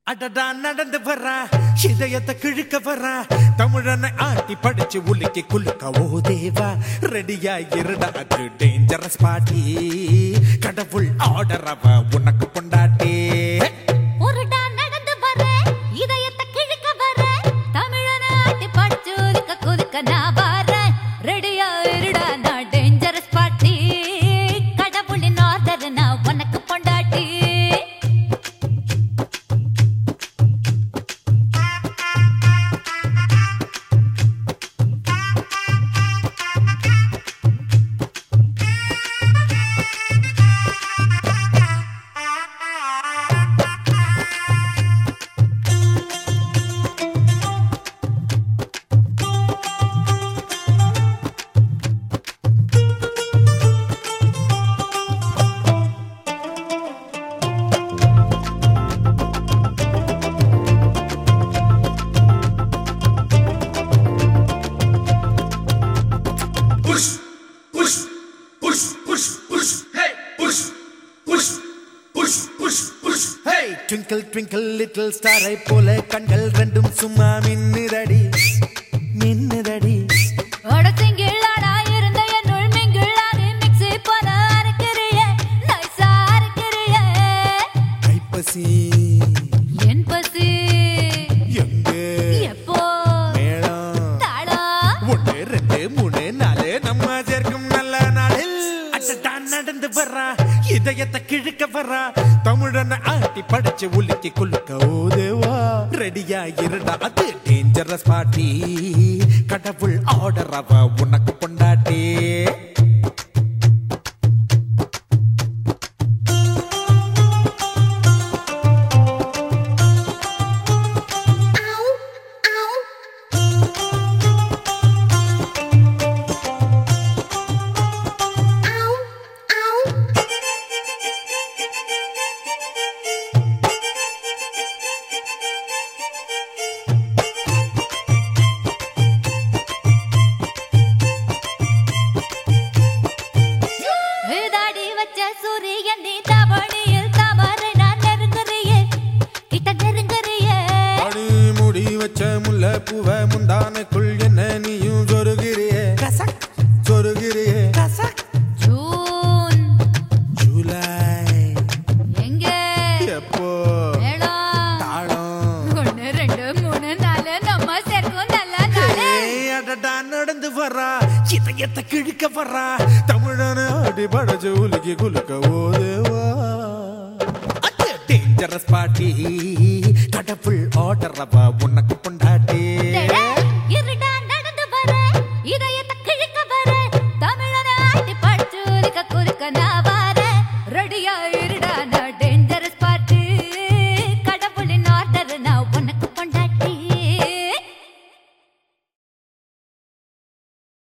அடடா நடந்து வர்றா இதயத்தை கிழுக்க வர்றா தமிழனை ஆட்டி படிச்சு உலுக்கி குலுக்க ஓ தேவா ரெடியா இருடா அது டேஞ்சரஸ் பாட்டி கடவுள் ஆர்டர் அவ உனக்கு கொண்டாட்டி உருட்டா நடந்து வர இதயத்தை கிழக்க வர தமிழன ஆட்டி படிச்சு ஒதுக்க குதுக்க நான் வரேன் ரெடியா இருடா நான் டேஞ்சரஸ் பாட்டி கடவுளின் ஆர்டர் நான் உனக்கு பொண்டாட்டி push, push, push, push, push, hey, push, push, push, push, push, hey twinkle twinkle little ஸ்டாரை போல கண்கள் ரெண்டும் சும்மா மின்னுதடி மின்னுதடி ஒடச்சிங்கிளாடா இருந்த என்னுள் மிங்கிளாது மிக்ஸி போல அரைக்கிறியே நைஸா அரைக்கிறியே கைப்பசி என் பசி எங்கே எப்போ மேளம் தாளம் ஒன்று ரெண்டு மூணு நாலு நம்ம சேர்க்கும் நல்ல நாளில் அட்டடா நடந்து வர்றா இதயத்தை கிழக்க வர்றா தமிழனை ஆட்டி படிச்சு உலுக்கி குலுக்க ஓதேவா ரெடியா இருடா அது டேஞ்சரஸ் பாட்டி கடவுள் ஆர்டர் அவ உனக்கு கொண்டாட்டி தாடி வச்ச சூரியன் நீ தவணியில் தவறு நான் நெருங்குறியே கிட்ட நெருங்குறியே அடி முடி வச்ச முல்லை பூவ முந்தானைக்குள் என்ன நீயும் சொருகிறியே சொருகிறியே ஜூன் ஜூலை எங்க எப்போ மேளம் தாளம் ஒண்ணு ரெண்டு மூணு நாலு நம்ம சேர்க்கும் நல்ல நாளு ஏய், அடடா நடந்து வர்றா இதயத்தை கிழிக்க வர்றா தமிழன அடி படச்சு உலுக்கி குலுக்க ஓதேவா டேஞ்சரஸ் பாட்டி கடவுள் ஆர்டர் அவ உனக்கு